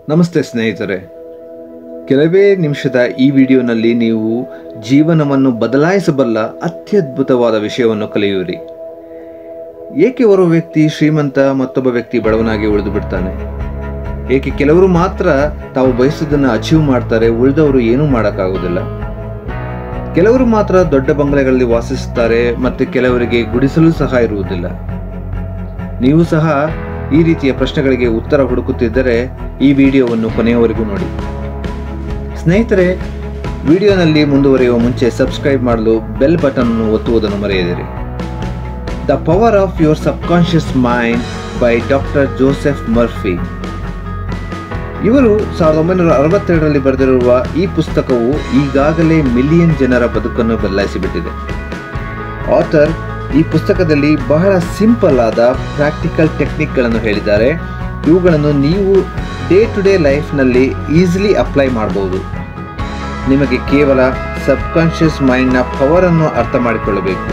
ನಮಸ್ತೆ ಸ್ನೇಹಿತರೆ ಕೆಲವೇ ನಿಮಿಷದ ಈ ವಿಡಿಯೋನಲ್ಲಿ ನೀವು ಜೀವನವನ್ನು ಬದಲಾಯಿಸಬಲ್ಲ ಅತ್ಯದ್ಭುತವಾದ ವಿಷಯವನ್ನು ಕಲಿಯುವಿರಿ ಏಕೆ ಓರ್ವ ವ್ಯಕ್ತಿ ಶ್ರೀಮಂತ ಮತ್ತೊಬ್ಬ ವ್ಯಕ್ತಿ ಬಡವನಾಗಿ ಉಳಿದು ಬಿಡ್ತಾನೆ ಏಕೆ ಕೆಲವರು ಮಾತ್ರ ತಾವು ಬಯಸಿದ್ದನ್ನು ಅಚೀವ್ ಮಾಡ್ತಾರೆ ಉಳಿದವರು ಏನೂ ಮಾಡೋಕ್ಕಾಗೋದಿಲ್ಲ ಕೆಲವರು ಮಾತ್ರ ದೊಡ್ಡ ಬಂಗಲೆಗಳಲ್ಲಿ ವಾಸಿಸುತ್ತಾರೆ ಮತ್ತು ಕೆಲವರಿಗೆ ಗುಡಿಸಲು ಸಹ ಇರುವುದಿಲ್ಲ ನೀವು ಸಹ ಈ ರೀತಿಯ ಪ್ರಶ್ನೆಗಳಿಗೆ ಉತ್ತರ ಹುಡುಕುತ್ತಿದ್ದರೆ ಈ ವಿಡಿಯೋವನ್ನು ಕೊನೆಯವರೆಗೂ ನೋಡಿ ಸ್ನೇಹಿತರೆ ವಿಡಿಯೋನಲ್ಲಿ ಮುಂದುವರಿಯುವ ಮುಂಚೆ ಸಬ್ಸ್ಕ್ರೈಬ್ ಮಾಡಲು ಬೆಲ್ ಬಟನ್ ಅನ್ನು ಒತ್ತುವುದನ್ನು ಮರೆಯದಿರಿ the power of your subconscious mind by doctor Joseph Murphy ಇವರು ಸಾವಿರದ ಒಂಬೈನೂರ ಅರವತ್ತೆರಡರಲ್ಲಿ ಬರೆದಿರುವ ಈ ಪುಸ್ತಕವು ಈಗಾಗಲೇ ಮಿಲಿಯನ್ ಜನರ ಬದುಕನ್ನು ಬದಲಾಯಿಸಿಬಿಟ್ಟಿದೆ ಆಥರ್ ಈ ಪುಸ್ತಕದಲ್ಲಿ ಬಹಳ ಸಿಂಪಲ್ ಆದ ಪ್ರಾಕ್ಟಿಕಲ್ ಟೆಕ್ನಿಕ್ಗಳನ್ನು ಹೇಳಿದ್ದಾರೆ ಇವುಗಳನ್ನು ನೀವು ಡೇ ಟು ಡೇ ಲೈಫ್ನಲ್ಲಿ ಈಸಿಲಿ ಅಪ್ಲೈ ಮಾಡಬಹುದು ನಿಮಗೆ ಕೇವಲ ಸಬ್ಕಾನ್ಷಿಯಸ್ ಮೈಂಡ್ನ ಪವರನ್ನು ಅರ್ಥ ಮಾಡಿಕೊಳ್ಳಬೇಕು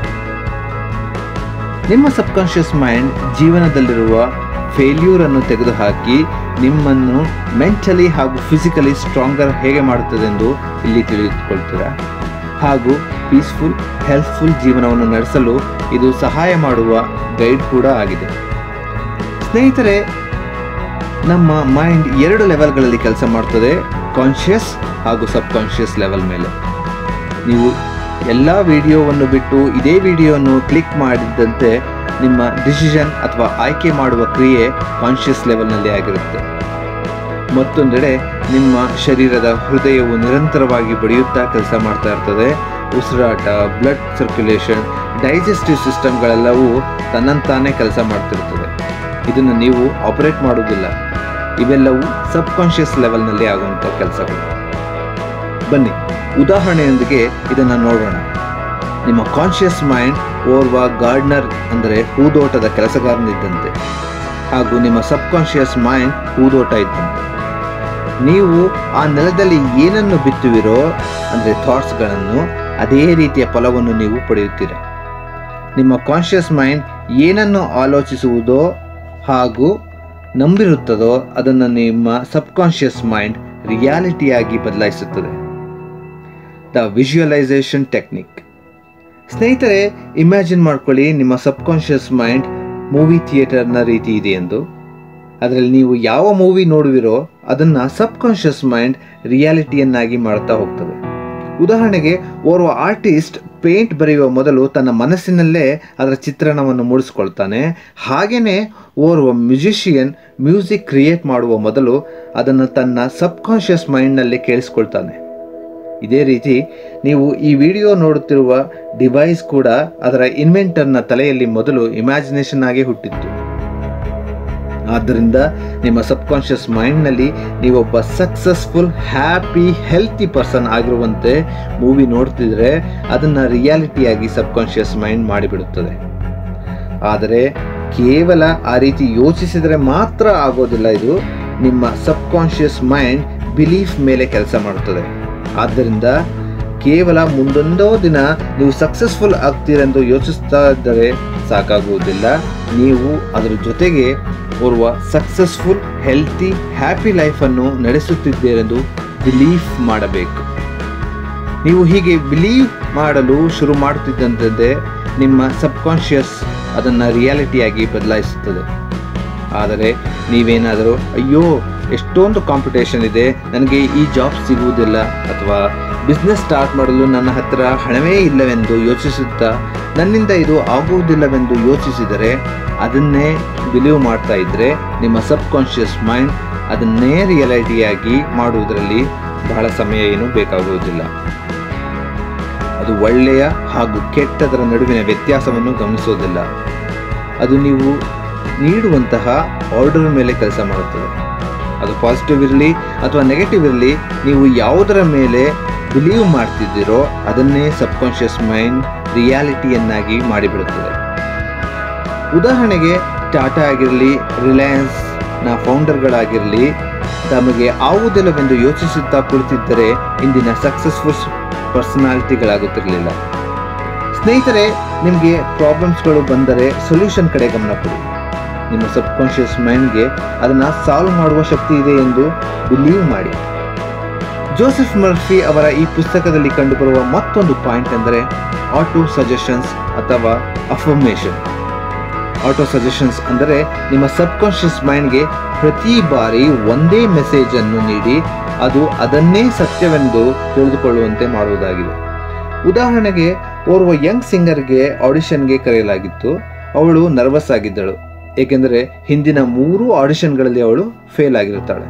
ನಿಮ್ಮ ಸಬ್ಕಾನ್ಷಿಯಸ್ ಮೈಂಡ್ ಜೀವನದಲ್ಲಿರುವ ಫೇಲ್ಯೂರ್ ಅನ್ನು ತೆಗೆದುಹಾಕಿ ನಿಮ್ಮನ್ನು ಮೆಂಟಲಿ ಹಾಗೂ ಫಿಸಿಕಲಿ ಸ್ಟ್ರಾಂಗರ್ ಹೇಗೆ ಮಾಡುತ್ತದೆಂದು ಇಲ್ಲಿ ತಿಳಿದುಕೊಳ್ತೀರಾ ಹಾಗೂ ಪೀಸ್ಫುಲ್ ಹೆಲ್ತ್ಫುಲ್ ಜೀವನವನ್ನು ನಡೆಸಲು ಇದು ಸಹಾಯ ಮಾಡುವ ಗೈಡ್ ಕೂಡ ಆಗಿದೆ ಸ್ನೇಹಿತರೆ ನಮ್ಮ ಮೈಂಡ್ ಎರಡು ಲೆವೆಲ್ಗಳಲ್ಲಿ ಕೆಲಸ ಮಾಡ್ತದೆ ಕಾನ್ಷಿಯಸ್ ಹಾಗೂ ಸಬ್ಕಾನ್ಷಿಯಸ್ ಲೆವೆಲ್ ಮೇಲೆ ನೀವು ಎಲ್ಲ ವಿಡಿಯೋವನ್ನು ಬಿಟ್ಟು ಇದೇ ವಿಡಿಯೋವನ್ನು ಕ್ಲಿಕ್ ಮಾಡಿದ್ದಂತೆ ನಿಮ್ಮ ಡಿಸಿಷನ್ ಅಥವಾ ಆಯ್ಕೆ ಮಾಡುವ ಕ್ರಿಯೆ ಕಾನ್ಷಿಯಸ್ ಲೆವೆಲ್ನಲ್ಲಿ ಆಗಿರುತ್ತೆ ಮತ್ತೊಂದೆಡೆ ನಿಮ್ಮ ಶರೀರದ ಹೃದಯವು ನಿರಂತರವಾಗಿ ಬಡಿಯುತ್ತಾ ಕೆಲಸ ಮಾಡ್ತಾ ಇರ್ತದೆ ಉಸಿರಾಟ ಬ್ಲಡ್ ಸರ್ಕ್ಯುಲೇಷನ್ ಡೈಜೆಸ್ಟಿವ್ ಸಿಸ್ಟಮ್ಗಳೆಲ್ಲವೂ ತನ್ನಂತಾನೇ ಕೆಲಸ ಮಾಡ್ತಿರ್ತದೆ ಇದನ್ನು ನೀವು ಆಪರೇಟ್ ಮಾಡುವುದಿಲ್ಲ ಇವೆಲ್ಲವೂ ಸಬ್ಕಾನ್ಷಿಯಸ್ ಲೆವೆಲ್ನಲ್ಲಿ ಆಗುವಂಥ ಕೆಲಸಗಳು ಬನ್ನಿ ಉದಾಹರಣೆಯೊಂದಿಗೆ ಇದನ್ನು ನೋಡೋಣ ನಿಮ್ಮ ಕಾನ್ಷಿಯಸ್ ಮೈಂಡ್ ಓರ್ವ ಗಾರ್ಡ್ನರ್ ಅಂದರೆ ಹೂದೋಟದ ಕೆಲಸಗಾರನಿದ್ದಂತೆ ಹಾಗೂ ನಿಮ್ಮ ಸಬ್ಕಾನ್ಷಿಯಸ್ ಮೈಂಡ್ ಹೂದೋಟ ಇದ್ದಂತೆ ನೀವು ಆ ನೆಲದಲ್ಲಿ ಏನನ್ನು ಬಿತ್ತುವಿರೋ ಅಂದರೆ ಥಾಟ್ಸ್ಗಳನ್ನು ಅದೇ ರೀತಿಯ ಫಲವನ್ನು ನೀವು ಪಡೆಯುತ್ತೀರ ನಿಮ್ಮ ಕಾನ್ಷಿಯಸ್ ಮೈಂಡ್ ಏನನ್ನು ಆಲೋಚಿಸುವುದೋ ಹಾಗೂ ನಂಬಿರುತ್ತದೋ ಅದನ್ನು ನಿಮ್ಮ ಸಬ್ಕಾನ್ಷಿಯಸ್ ಮೈಂಡ್ ರಿಯಾಲಿಟಿಯಾಗಿ ಬದಲಾಯಿಸುತ್ತದೆ ದ ವಿಜುವಲೈಸೇಷನ್ ಟೆಕ್ನಿಕ್ ಸ್ನೇಹಿತರೆ ಇಮ್ಯಾಜಿನ್ ಮಾಡ್ಕೊಳ್ಳಿ ನಿಮ್ಮ ಸಬ್ಕಾನ್ಷಿಯಸ್ ಮೈಂಡ್ ಮೂವಿ ಥಿಯೇಟರ್ನ ರೀತಿ ಇದೆ ಎಂದು ಅದರಲ್ಲಿ ನೀವು ಯಾವ ಮೂವಿ ನೋಡುವಿರೋ ಅದನ್ನು ಸಬ್ಕಾನ್ಷಿಯಸ್ ಮೈಂಡ್ ರಿಯಾಲಿಟಿಯನ್ನಾಗಿ ಮಾಡ್ತಾ ಹೋಗ್ತದೆ ಉದಾಹರಣೆಗೆ ಓರ್ವ ಆರ್ಟಿಸ್ಟ್ ಪೇಂಟ್ ಬರೆಯುವ ಮೊದಲು ತನ್ನ ಮನಸ್ಸಿನಲ್ಲೇ ಅದರ ಚಿತ್ರಣವನ್ನು ಮೂಡಿಸ್ಕೊಳ್ತಾನೆ ಹಾಗೆಯೇ ಓರ್ವ ಮ್ಯೂಸಿಷಿಯನ್ ಮ್ಯೂಸಿಕ್ ಕ್ರಿಯೇಟ್ ಮಾಡುವ ಮೊದಲು ಅದನ್ನು ತನ್ನ ಸಬ್ಕಾನ್ಷಿಯಸ್ ಮೈಂಡ್ನಲ್ಲಿ ಕೇಳಿಸ್ಕೊಳ್ತಾನೆ ಇದೇ ರೀತಿ ನೀವು ಈ ವಿಡಿಯೋ ನೋಡುತ್ತಿರುವ ಡಿವೈಸ್ ಕೂಡ ಅದರ ಇನ್ವೆಂಟರ್ನ ತಲೆಯಲ್ಲಿ ಮೊದಲು ಇಮ್ಯಾಜಿನೇಷನ್ ಆಗಿ ಹುಟ್ಟಿತ್ತು ಆದ್ದರಿಂದ ನಿಮ್ಮ ಸಬ್ಕಾನ್ಷಿಯಸ್ ಮೈಂಡ್ನಲ್ಲಿ ನೀವೊಬ್ಬ ಸಕ್ಸಸ್ಫುಲ್ ಹ್ಯಾಪಿ ಹೆಲ್ತಿ ಪರ್ಸನ್ ಆಗಿರುವಂತೆ ಮೂವಿ ನೋಡ್ತಿದ್ರೆ ಅದನ್ನು ರಿಯಾಲಿಟಿಯಾಗಿ ಸಬ್ಕಾನ್ಷಿಯಸ್ ಮೈಂಡ್ ಮಾಡಿಬಿಡುತ್ತದೆ ಆದರೆ ಕೇವಲ ಆ ರೀತಿ ಯೋಚಿಸಿದರೆ ಮಾತ್ರ ಆಗೋದಿಲ್ಲ ಇದು ನಿಮ್ಮ ಸಬ್ಕಾನ್ಷಿಯಸ್ ಮೈಂಡ್ ಬಿಲೀಫ್ ಮೇಲೆ ಕೆಲಸ ಮಾಡುತ್ತದೆ ಆದ್ದರಿಂದ ಕೇವಲ ಮುಂದೊಂದೋ ದಿನ ನೀವು ಸಕ್ಸಸ್ಫುಲ್ ಆಗ್ತೀರೆಂದು ಯೋಚಿಸ್ತಾ ಇದ್ದರೆ ಸಾಕಾಗುವುದಿಲ್ಲ ನೀವು ಅದರ ಜೊತೆಗೆ ಓರ್ವ ಸಕ್ಸಸ್ಫುಲ್ ಹೆಲ್ತಿ ಹ್ಯಾಪಿ ಲೈಫನ್ನು ನಡೆಸುತ್ತಿದ್ದೀರೆಂದು ಬಿಲೀಫ್ ಮಾಡಬೇಕು ನೀವು ಹೀಗೆ ಬಿಲೀವ್ ಮಾಡಲು ಶುರು ಮಾಡುತ್ತಿದ್ದಂತೆ ನಿಮ್ಮ ಸಬ್ಕಾನ್ಷಿಯಸ್ ಅದನ್ನು ರಿಯಾಲಿಟಿಯಾಗಿ ಬದಲಾಯಿಸುತ್ತದೆ ಆದರೆ ನೀವೇನಾದರೂ ಅಯ್ಯೋ ಎಷ್ಟೊಂದು ಕಾಂಪಿಟೇಷನ್ ಇದೆ ನನಗೆ ಈ ಜಾಬ್ ಸಿಗುವುದಿಲ್ಲ ಅಥವಾ ಬಿಸ್ನೆಸ್ ಸ್ಟಾರ್ಟ್ ಮಾಡಲು ನನ್ನ ಹತ್ತಿರ ಹಣವೇ ಇಲ್ಲವೆಂದು ಯೋಚಿಸುತ್ತಾ ನನ್ನಿಂದ ಇದು ಆಗುವುದಿಲ್ಲವೆಂದು ಯೋಚಿಸಿದರೆ ಅದನ್ನೇ ಬಿಲೀವ್ ಮಾಡ್ತಾ ಇದ್ದರೆ ನಿಮ್ಮ ಸಬ್ಕಾನ್ಷಿಯಸ್ ಮೈಂಡ್ ಅದನ್ನೇ ರಿಯಾಲಿಟಿಯಾಗಿ ಮಾಡುವುದರಲ್ಲಿ ಬಹಳ ಸಮಯ ಏನು ಬೇಕಾಗುವುದಿಲ್ಲ ಅದು ಒಳ್ಳೆಯ ಹಾಗೂ ಕೆಟ್ಟದರ ನಡುವಿನ ವ್ಯತ್ಯಾಸವನ್ನು ಗಮನಿಸೋದಿಲ್ಲ ಅದು ನೀವು ನೀಡುವಂತಹ ಆರ್ಡರ್ ಮೇಲೆ ಕೆಲಸ ಮಾಡುತ್ತದೆ ಅದು ಪಾಸಿಟಿವ್ ಇರಲಿ ಅಥವಾ ನೆಗೆಟಿವ್ ಇರಲಿ ನೀವು ಯಾವುದರ ಮೇಲೆ ಬಿಲೀವ್ ಮಾಡ್ತಿದ್ದೀರೋ ಅದನ್ನೇ ಸಬ್ಕಾನ್ಷಿಯಸ್ ಮೈಂಡ್ ರಿಯಾಲಿಟಿಯನ್ನಾಗಿ ಮಾಡಿಬಿಡುತ್ತದೆ ಉದಾಹರಣೆಗೆ ಟಾಟಾ ಆಗಿರಲಿ ರಿಲಯನ್ಸ್ನ ಫೌಂಡರ್ಗಳಾಗಿರಲಿ ತಮಗೆ ಆಗುವುದಿಲ್ಲವೆಂದು ಯೋಚಿಸುತ್ತಾ ಕುಳಿತಿದ್ದರೆ ಇಂದಿನ ಸಕ್ಸಸ್ಫುಲ್ ಪರ್ಸನಾಲಿಟಿಗಳಾಗುತ್ತಿರಲಿಲ್ಲ ಸ್ನೇಹಿತರೆ ನಿಮಗೆ ಪ್ರಾಬ್ಲಮ್ಸ್ಗಳು ಬಂದರೆ ಸೊಲ್ಯೂಷನ್ ಕಡೆ ಗಮನ ಕೊಡಿ ನಿಮ್ಮ ಸಬ್ಕಾನ್ಷಿಯಸ್ ಮೈಂಡ್ಗೆ ಅದನ್ನು ಸಾಲ್ವ್ ಮಾಡುವ ಶಕ್ತಿ ಇದೆ ಎಂದು ಬಿಲೀವ್ ಮಾಡಿ ಜೋಸೆಫ್ ಮರ್ಫಿ ಅವರ ಈ ಪುಸ್ತಕದಲ್ಲಿ ಕಂಡುಬರುವ ಮತ್ತೊಂದು ಪಾಯಿಂಟ್ ಎಂದರೆ ಆಟೋ ಸಜೆಷನ್ಸ್ ಅಥವಾ ಅಫರ್ಮೇಷನ್ ಆಟೋ ಸಜೆಷನ್ಸ್ ಅಂದರೆ ನಿಮ್ಮ ಸಬ್ಕಾನ್ಷಿಯಸ್ ಮೈಂಡ್ಗೆ ಪ್ರತಿ ಬಾರಿ ಒಂದೇ ಮೆಸೇಜ್ ಅನ್ನು ನೀಡಿ ಅದು ಅದನ್ನೇ ಸತ್ಯವೆಂದು ತಿಳಿದುಕೊಳ್ಳುವಂತೆ ಮಾಡುವುದಾಗಿದೆ ಉದಾಹರಣೆಗೆ ಓರ್ವ ಯಂಗ್ ಸಿಂಗರ್ಗೆ ಆಡಿಷನ್ಗೆ ಕರೆಯಲಾಗಿತ್ತು ಅವಳು ನರ್ವಸ್ ಆಗಿದ್ದಳು ಏಕೆಂದರೆ ಹಿಂದಿನ ಮೂರು ಆಡಿಷನ್ಗಳಲ್ಲಿ ಅವಳು ಫೇಲ್ ಆಗಿರುತ್ತಾಳೆ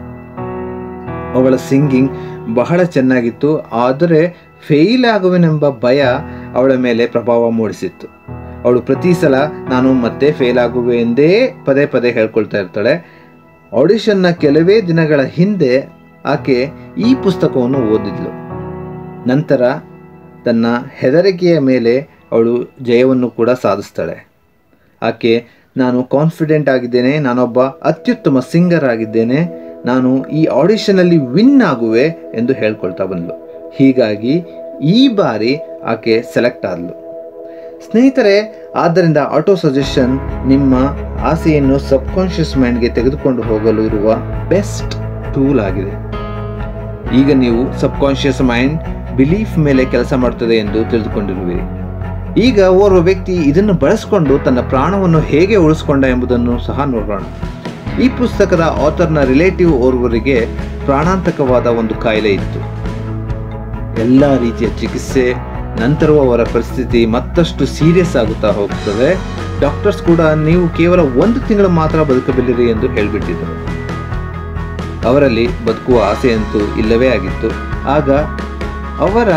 ಅವಳ ಸಿಂಗಿಂಗ್ ಬಹಳ ಚೆನ್ನಾಗಿತ್ತು ಆದರೆ ಫೇಲ್ ಆಗುವೆನೆಂಬ ಭಯ ಅವಳ ಮೇಲೆ ಪ್ರಭಾವ ಮೂಡಿಸಿತ್ತು ಅವಳು ಪ್ರತಿ ಸಲ ನಾನು ಮತ್ತೆ ಫೇಲ್ ಆಗುವೆ ಎಂದೇ ಪದೇ ಪದೇ ಹೇಳ್ಕೊಳ್ತಾ ಇರ್ತಾಳೆ ಆಡಿಷನ್ನ ಕೆಲವೇ ದಿನಗಳ ಹಿಂದೆ ಆಕೆ ಈ ಪುಸ್ತಕವನ್ನು ಓದಿದ್ಲು ನಂತರ ತನ್ನ ಹೆದರಿಕೆಯ ಮೇಲೆ ಅವಳು ಜಯವನ್ನು ಕೂಡ ಸಾಧಿಸ್ತಾಳೆ ಆಕೆ ನಾನು ಕಾನ್ಫಿಡೆಂಟ್ ಆಗಿದ್ದೇನೆ ನಾನೊಬ್ಬ ಅತ್ಯುತ್ತಮ ಸಿಂಗರ್ ಆಗಿದ್ದೇನೆ ನಾನು ಈ ಆಡಿಷನಲ್ಲಿ ವಿನ್ ಆಗುವೆ ಎಂದು ಹೇಳ್ಕೊಳ್ತಾ ಬಂದ್ಲು ಹೀಗಾಗಿ ಈ ಬಾರಿ ಆಕೆ ಸೆಲೆಕ್ಟ್ ಆದ್ಲು ಸ್ನೇಹಿತರೆ ಆದ್ದರಿಂದ ಆಟೋ ಸಜೆಷನ್ ನಿಮ್ಮ ಆಸೆಯನ್ನು ಸಬ್ಕಾನ್ಷಿಯಸ್ ಮೈಂಡ್ಗೆ ತೆಗೆದುಕೊಂಡು ಹೋಗಲು ಇರುವ ಬೆಸ್ಟ್ ಟೂಲ್ ಆಗಿದೆ ಈಗ ನೀವು ಸಬ್ಕಾನ್ಷಿಯಸ್ ಮೈಂಡ್ ಬಿಲೀಫ್ ಮೇಲೆ ಕೆಲಸ ಮಾಡ್ತದೆ ಎಂದು ತಿಳಿದುಕೊಂಡಿರುವಿರಿ ಈಗ ಓರ್ವ ವ್ಯಕ್ತಿ ಇದನ್ನು ಬಳಸಿಕೊಂಡು ತನ್ನ ಪ್ರಾಣವನ್ನು ಹೇಗೆ ಉಳಿಸ್ಕೊಂಡ ಎಂಬುದನ್ನು ಸಹ ನೋಡೋಣ ಈ ಪುಸ್ತಕದ ಆಥರ್ನ ರಿಲೇಟಿವ್ ಓರ್ವರಿಗೆ ಪ್ರಾಣಾಂತಕವಾದ ಒಂದು ಕಾಯಿಲೆ ಇತ್ತು ಎಲ್ಲ ರೀತಿಯ ಚಿಕಿತ್ಸೆ ನಂತರವೂ ಅವರ ಪರಿಸ್ಥಿತಿ ಮತ್ತಷ್ಟು ಸೀರಿಯಸ್ ಆಗುತ್ತಾ ಹೋಗ್ತದೆ ಡಾಕ್ಟರ್ಸ್ ಕೂಡ ನೀವು ಕೇವಲ ಒಂದು ತಿಂಗಳು ಮಾತ್ರ ಬದುಕಬಲ್ಲಿರಿ ಎಂದು ಹೇಳಿಬಿಟ್ಟಿದ್ದರು ಅವರಲ್ಲಿ ಬದುಕುವ ಆಸೆಯಂತೂ ಇಲ್ಲವೇ ಆಗಿತ್ತು ಆಗ ಅವರ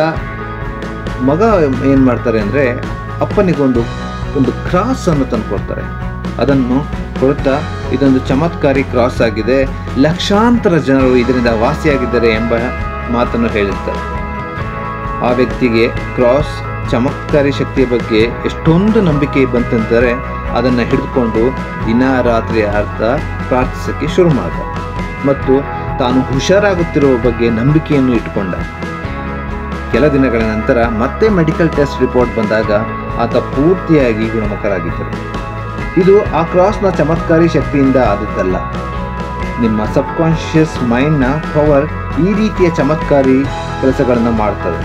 ಮಗ ಏನು ಮಾಡ್ತಾರೆ ಅಂದರೆ ಅಪ್ಪನಿಗೊಂದು ಒಂದು ಕ್ರಾಸ್ ಅನ್ನು ತಂದು ಕೊಡ್ತಾರೆ ಅದನ್ನು ಕೊಡುತ್ತಾ ಇದೊಂದು ಚಮತ್ಕಾರಿ ಕ್ರಾಸ್ ಆಗಿದೆ ಲಕ್ಷಾಂತರ ಜನರು ಇದರಿಂದ ವಾಸಿಯಾಗಿದ್ದಾರೆ ಎಂಬ ಮಾತನ್ನು ಹೇಳಿರ್ತಾರೆ ಆ ವ್ಯಕ್ತಿಗೆ ಕ್ರಾಸ್ ಚಮತ್ಕಾರಿ ಶಕ್ತಿಯ ಬಗ್ಗೆ ಎಷ್ಟೊಂದು ನಂಬಿಕೆ ಬಂತೆಂದರೆ ಅದನ್ನು ಹಿಡಿದುಕೊಂಡು ದಿನ ರಾತ್ರಿ ಅರ್ಥ ಪ್ರಾರ್ಥಿಸಕ್ಕೆ ಶುರು ಮಾಡಿದ ಮತ್ತು ತಾನು ಹುಷಾರಾಗುತ್ತಿರುವ ಬಗ್ಗೆ ನಂಬಿಕೆಯನ್ನು ಇಟ್ಟುಕೊಂಡ ಕೆಲ ದಿನಗಳ ನಂತರ ಮತ್ತೆ ಮೆಡಿಕಲ್ ಟೆಸ್ಟ್ ರಿಪೋರ್ಟ್ ಬಂದಾಗ ಆತ ಪೂರ್ತಿಯಾಗಿ ಗುಣಮುಖರಾಗಿದ್ದರು ಇದು ಆ ಕ್ರಾಸ್ನ ಚಮತ್ಕಾರಿ ಶಕ್ತಿಯಿಂದ ಆದದ್ದಲ್ಲ ನಿಮ್ಮ ಸಬ್ಕಾನ್ಷಿಯಸ್ ಮೈಂಡ್ನ ಪವರ್ ಈ ರೀತಿಯ ಚಮತ್ಕಾರಿ ಕೆಲಸಗಳನ್ನು ಮಾಡ್ತದೆ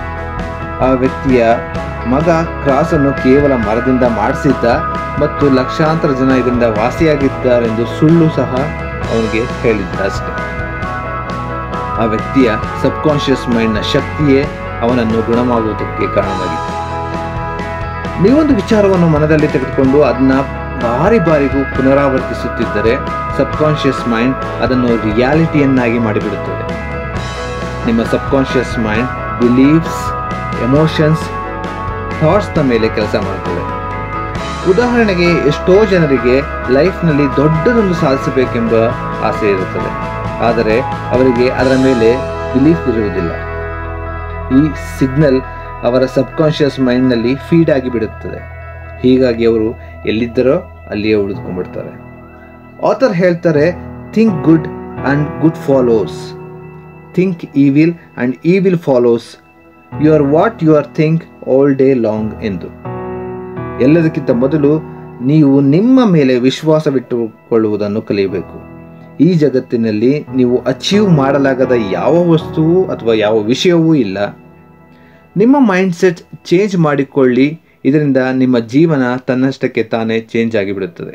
ಆ ವ್ಯಕ್ತಿಯ ಮಗ ಕ್ರಾಸ್ ಅನ್ನು ಕೇವಲ ಮರದಿಂದ ಮಾಡಿಸಿದ್ದ ಮತ್ತು ಲಕ್ಷಾಂತರ ಜನ ಇದರಿಂದ ವಾಸಿಯಾಗಿದ್ದಾರೆಂದು ಸುಳ್ಳು ಸಹ ಅವನಿಗೆ ಹೇಳಿದ್ದ ಅಷ್ಟೆ ಆ ವ್ಯಕ್ತಿಯ ಸಬ್ಕಾನ್ಷಿಯಸ್ ಮೈಂಡ್ನ ಶಕ್ತಿಯೇ ಅವನನ್ನು ಗುಣಮಾಗುವುದಕ್ಕೆ ಕಾರಣವಾಗಿತ್ತು ನೀವೊಂದು ವಿಚಾರವನ್ನು ಮನದಲ್ಲಿ ತೆಗೆದುಕೊಂಡು ಅದನ್ನ ಬಾರಿ ಬಾರಿಗೂ ಪುನರಾವರ್ತಿಸುತ್ತಿದ್ದರೆ ಸಬ್ಕಾನ್ಷಿಯಸ್ ಮೈಂಡ್ ಅದನ್ನು ರಿಯಾಲಿಟಿಯನ್ನಾಗಿ ಮಾಡಿಬಿಡುತ್ತದೆ ನಿಮ್ಮ ಸಬ್ಕಾನ್ಷಿಯಸ್ ಮೈಂಡ್ ಬಿಲೀವ್ಸ್ ಎಮೋಷನ್ಸ್ ಥಾಟ್ಸ್ನ ಮೇಲೆ ಕೆಲಸ ಮಾಡುತ್ತದೆ ಉದಾಹರಣೆಗೆ ಎಷ್ಟೋ ಜನರಿಗೆ ಲೈಫ್ನಲ್ಲಿ ದೊಡ್ಡದೊಂದು ಸಾಧಿಸಬೇಕೆಂಬ ಆಸೆ ಇರುತ್ತದೆ ಆದರೆ ಅವರಿಗೆ ಅದರ ಮೇಲೆ ಬಿಲೀಫ್ ಇರುವುದಿಲ್ಲ ಈ ಸಿಗ್ನಲ್ ಅವರ ಸಬ್ಕಾನ್ಷಿಯಸ್ ಮೈಂಡ್ನಲ್ಲಿ ಫೀಡ್ ಆಗಿ ಬಿಡುತ್ತದೆ ಹೀಗಾಗಿ ಅವರು ಎಲ್ಲಿದ್ದರೋ ಅಲ್ಲಿಯೇ ಉಳಿದುಕೊಂಡ್ಬಿಡ್ತಾರೆ ಆಥರ್ ಹೇಳ್ತಾರೆ think good and good follows think evil and evil follows you are what you are think all day long ಎಂದು ಎಲ್ಲದಕ್ಕಿಂತ ಮೊದಲು ನೀವು ನಿಮ್ಮ ಮೇಲೆ ವಿಶ್ವಾಸವಿಟ್ಟುಕೊಳ್ಳುವುದನ್ನು ಕಲಿಯಬೇಕು ಈ ಜಗತ್ತಿನಲ್ಲಿ ನೀವು ಅಚೀವ್ ಮಾಡಲಾಗದ ಯಾವ ವಸ್ತುವು ಅಥವಾ ಯಾವ ವಿಷಯವೂ ಇಲ್ಲ ನಿಮ್ಮ ಮೈಂಡ್ಸೆಟ್ ಚೇಂಜ್ ಮಾಡಿಕೊಳ್ಳಿ ಇದರಿಂದ ನಿಮ್ಮ ಜೀವನ ತನ್ನಷ್ಟಕ್ಕೆ ತಾನೇ ಚೇಂಜ್ ಆಗಿಬಿಡುತ್ತದೆ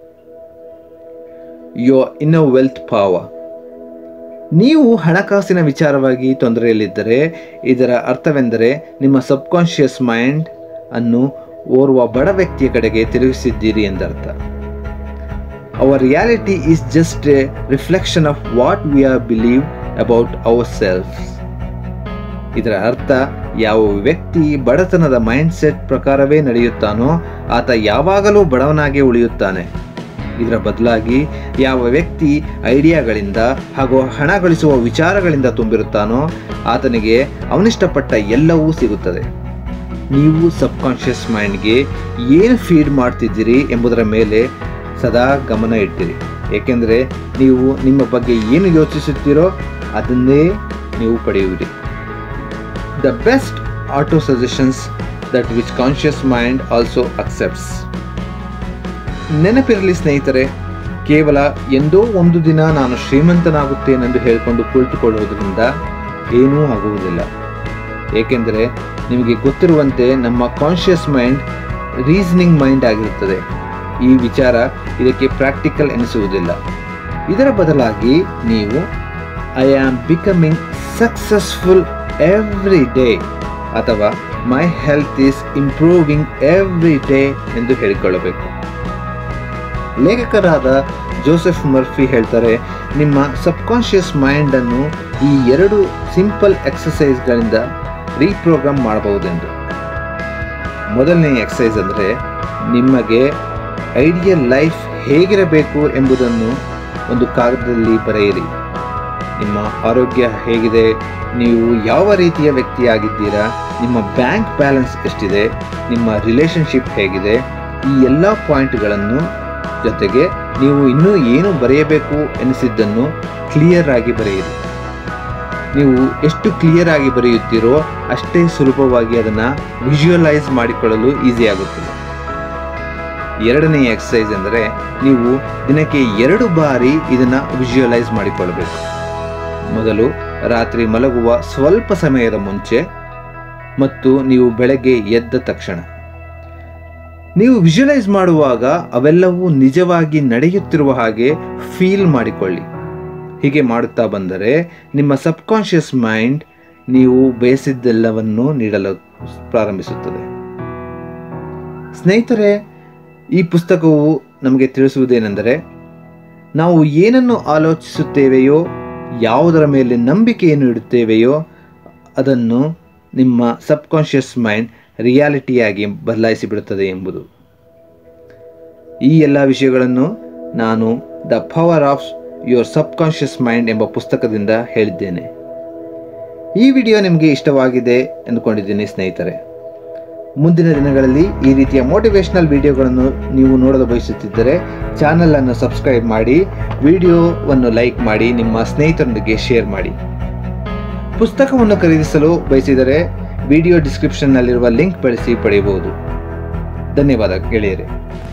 ಯೋ ಇನ್ ವೆಲ್ತ್ ಪಾವ ನೀವು ಹಣಕಾಸಿನ ವಿಚಾರವಾಗಿ ತೊಂದರೆಯಲ್ಲಿದ್ದರೆ ಇದರ ಅರ್ಥವೆಂದರೆ ನಿಮ್ಮ ಸಬ್ಕಾನ್ಷಿಯಸ್ ಮೈಂಡ್ ಅನ್ನು ಓರ್ವ ಬಡ ವ್ಯಕ್ತಿಯ ಕಡೆಗೆ ತಿರುಗಿಸಿದ್ದೀರಿ ಎಂದರ್ಥ our reality is just a reflection of what we are believe about our self ಇದರ ಅರ್ಥ ಯಾವ ವ್ಯಕ್ತಿ ಬಡತನದ ಮೈಂಡ್ ಸೆಟ್ ಪ್ರಕಾರವೇ ನಡೆಯುತ್ತಾನೋ ಆತ ಯಾವಾಗಲೂ ಬಡವನಾಗಿ ಉಳಿಯುತ್ತಾನೆ ಇದರ ಬದಲಾಗಿ ಯಾವ ವ್ಯಕ್ತಿ ಐಡಿಯಾಗಳಿಂದ ಹಾಗೂ ಹಣ ಗಳಿಸುವ ವಿಚಾರಗಳಿಂದ ತುಂಬಿರುತ್ತಾನೋ ಆತನಿಗೆ ಅವನಿಷ್ಟಪಟ್ಟ ಎಲ್ಲವೂ ಸಿಗುತ್ತದೆ ನೀವು ಸಬ್ಕಾನ್ಷಿಯಸ್ ಮೈಂಡ್ಗೆ ಏನು ಫೀಡ್ ಮಾಡ್ತಿದ್ದೀರಿ ಎಂಬುದರ ಮೇಲೆ ಸದಾ ಗಮನ ಇಟ್ಟಿರಿ ಏಕೆಂದರೆ ನೀವು ನಿಮ್ಮ ಬಗ್ಗೆ ಏನು ಯೋಚಿಸುತ್ತೀರೋ ಅದನ್ನೇ ನೀವು ಪಡೆಯುವಿರಿ the best auto suggestions that which conscious mind also accepts ನೆನಪಿರಲಿ ಸ್ನೇಹಿತರೆ ಕೇವಲ ಎಂದೋ ಒಂದು ದಿನ ನಾನು ಶ್ರೀಮಂತನಾಗುತ್ತೇನೆಂದು ಹೇಳಿಕೊಂಡು ಕುಳಿತುಕೊಳ್ಳುವುದರಿಂದ ಏನೂ ಆಗುವುದಿಲ್ಲ ಏಕೆಂದರೆ ನಿಮಗೆ ಗೊತ್ತಿರುವಂತೆ ನಮ್ಮ ಕಾನ್ಷಿಯಸ್ ಮೈಂಡ್ ರೀಸನಿಂಗ್ ಮೈಂಡ್ ಆಗಿರುತ್ತದೆ ಈ ವಿಚಾರ ಇದಕ್ಕೆ ಪ್ರಾಕ್ಟಿಕಲ್ ಎನಿಸುವುದಿಲ್ಲ ಇದರ ಬದಲಾಗಿ ನೀವು I am becoming successful every day ಅಥವಾ my health is improving every day ಎಂದು ಹೇಳಿಕೊಳ್ಳಬೇಕು ಲೇಖಕರಾದ ಜೋಸೆಫ್ ಮರ್ಫಿ ಹೇಳ್ತಾರೆ ನಿಮ್ಮ ಸಬ್ಕಾನ್ಷಿಯಸ್ ಮೈಂಡನ್ನು ಈ ಎರಡು ಸಿಂಪಲ್ ಎಕ್ಸಸೈಸ್ಗಳಿಂದ ರೀಪ್ರೋಗ್ರಾಮ್ ಮಾಡಬಹುದೆಂದು ಮೊದಲನೇ ಎಕ್ಸಸೈಸ್ ಅಂದರೆ ನಿಮಗೆ ಐಡಿಯಲ್ ಲೈಫ್ ಹೇಗಿರಬೇಕು ಎಂಬುದನ್ನು ಒಂದು ಕಾಗದದಲ್ಲಿ ಬರೆಯಿರಿ ನಿಮ್ಮ ಆರೋಗ್ಯ ಹೇಗಿದೆ ನೀವು ಯಾವ ರೀತಿಯ ವ್ಯಕ್ತಿಯಾಗಿದ್ದೀರಾ ನಿಮ್ಮ ಬ್ಯಾಂಕ್ ಬ್ಯಾಲೆನ್ಸ್ ಎಷ್ಟಿದೆ ನಿಮ್ಮ ರಿಲೇಷನ್ಶಿಪ್ ಹೇಗಿದೆ ಈ ಎಲ್ಲ ಪಾಯಿಂಟ್ಗಳನ್ನು ಜೊತೆಗೆ ನೀವು ಇನ್ನೂ ಏನು ಬರೆಯಬೇಕು ಎನಿಸಿದ್ದನ್ನು ಕ್ಲಿಯರ್ ಆಗಿ ಬರೆಯಿರಿ ನೀವು ಎಷ್ಟು ಕ್ಲಿಯರ್ ಆಗಿ ಬರೆಯುತ್ತೀರೋ ಅಷ್ಟೇ ಸುಲಭವಾಗಿ ಅದನ್ನು ವಿಜುವಲೈಸ್ ಮಾಡಿಕೊಳ್ಳಲು ಈಸಿ ಆಗುತ್ತದೆ ಎರಡನೆಯ ಎಕ್ಸಸೈಸ್ ಎಂದರೆ ನೀವು ದಿನಕ್ಕೆ ಎರಡು ಬಾರಿ ಇದನ್ನು ವಿಜುವಲೈಸ್ ಮಾಡಿಕೊಳ್ಳಬೇಕು ಮೊದಲು ರಾತ್ರಿ ಮಲಗುವ ಸ್ವಲ್ಪ ಸಮಯದ ಮುಂಚೆ ಮತ್ತು ನೀವು ಬೆಳಗ್ಗೆ ಎದ್ದ ತಕ್ಷಣ ನೀವು ವಿಜುವಲೈಸ್ ಮಾಡುವಾಗ ಅವೆಲ್ಲವೂ ನಿಜವಾಗಿ ನಡೆಯುತ್ತಿರುವ ಹಾಗೆ ಫೀಲ್ ಮಾಡಿಕೊಳ್ಳಿ ಹೀಗೆ ಮಾಡುತ್ತಾ ಬಂದರೆ ನಿಮ್ಮ ಸಬ್ಕಾನ್ಷಿಯಸ್ ಮೈಂಡ್ ನೀವು ಬಯಸಿದ್ದೆಲ್ಲವನ್ನು ನೀಡಲು ಪ್ರಾರಂಭಿಸುತ್ತದೆ ಸ್ನೇಹಿತರೆ ಈ ಪುಸ್ತಕವು ನಮಗೆ ತಿಳಿಸುವುದೇನೆಂದರೆ ನಾವು ಏನನ್ನು ಆಲೋಚಿಸುತ್ತೇವೆಯೋ ಯಾವುದರ ಮೇಲೆ ನಂಬಿಕೆಯನ್ನು ಇಡುತ್ತೇವೆಯೋ ಅದನ್ನು ನಿಮ್ಮ ಸಬ್ಕಾನ್ಷಿಯಸ್ ಮೈಂಡ್ ರಿಯಾಲಿಟಿಯಾಗಿ ಬದಲಾಯಿಸಿ ಬಿಡುತ್ತದೆ ಎಂಬುದು ಈ ಎಲ್ಲ ವಿಷಯಗಳನ್ನು ನಾನು the power of your subconscious mind ಎಂಬ ಪುಸ್ತಕದಿಂದ ಹೇಳಿದ್ದೇನೆ ಈ ವಿಡಿಯೋ ನಿಮಗೆ ಇಷ್ಟವಾಗಿದೆ ಎಂದುಕೊಂಡಿದ್ದೀನಿ ಸ್ನೇಹಿತರೆ ಮುಂದಿನ ದಿನಗಳಲ್ಲಿ ಈ ರೀತಿಯ ಮೋಟಿವೇಶನಲ್ ವಿಡಿಯೋಗಳನ್ನು ನೀವು ನೋಡಲು ಬಯಸುತ್ತಿದ್ದರೆ ಚಾನಲನ್ನು ಸಬ್ಸ್ಕ್ರೈಬ್ ಮಾಡಿ ವಿಡಿಯೋವನ್ನು ಲೈಕ್ ಮಾಡಿ ನಿಮ್ಮ ಸ್ನೇಹಿತರೊಂದಿಗೆ ಶೇರ್ ಮಾಡಿ ಪುಸ್ತಕವನ್ನು ಖರೀದಿಸಲು ಬಯಸಿದರೆ ವಿಡಿಯೋ ಡಿಸ್ಕ್ರಿಪ್ಷನ್ನಲ್ಲಿರುವ ಲಿಂಕ್ ಬಳಸಿ ಪಡೆಯಬಹುದು ಧನ್ಯವಾದ ಗೆಳೆಯರೆ